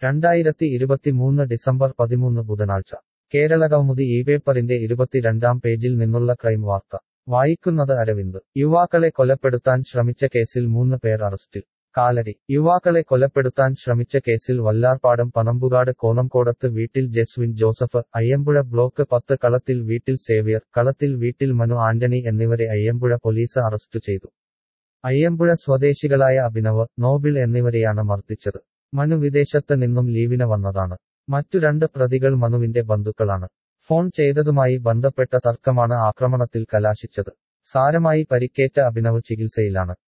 രണ്ടായിരത്തി ഇരുപത്തിമൂന്ന് ഡിസംബർ പതിമൂന്ന് ബുധനാഴ്ച കേരളകൗമുദി ഈ പേപ്പറിന്റെ ഇരുപത്തിരണ്ടാം പേജിൽ നിന്നുള്ള ക്രൈം വാർത്ത വായിക്കുന്നത് അരവിന്ദ് യുവാക്കളെ കൊലപ്പെടുത്താൻ ശ്രമിച്ച കേസിൽ മൂന്ന് പേർ അറസ്റ്റിൽ കാലടി യുവാക്കളെ കൊലപ്പെടുത്താൻ ശ്രമിച്ച കേസിൽ വല്ലാർപാടം പനമ്പുകാട് കോണംകോടത്ത് വീട്ടിൽ ജെസ്വിൻ ജോസഫ് അയ്യമ്പുഴ ബ്ലോക്ക് പത്ത് കളത്തിൽ വീട്ടിൽ സേവ്യർ കളത്തിൽ വീട്ടിൽ മനു ആന്റണി എന്നിവരെ അയ്യമ്പുഴ പോലീസ് അറസ്റ്റ് ചെയ്തു അയ്യമ്പുഴ സ്വദേശികളായ അഭിനവ് നോബിൾ എന്നിവരെയാണ് മർദ്ദിച്ചത് മനു വിദേശത്ത് നിന്നും ലീവിന് വന്നതാണ് മറ്റു രണ്ട് പ്രതികൾ മനുവിന്റെ ബന്ധുക്കളാണ് ഫോൺ ചെയ്തതുമായി ബന്ധപ്പെട്ട തർക്കമാണ് ആക്രമണത്തിൽ കലാശിച്ചത് സാരമായി പരിക്കേറ്റ അഭിനവ് ചികിത്സയിലാണ്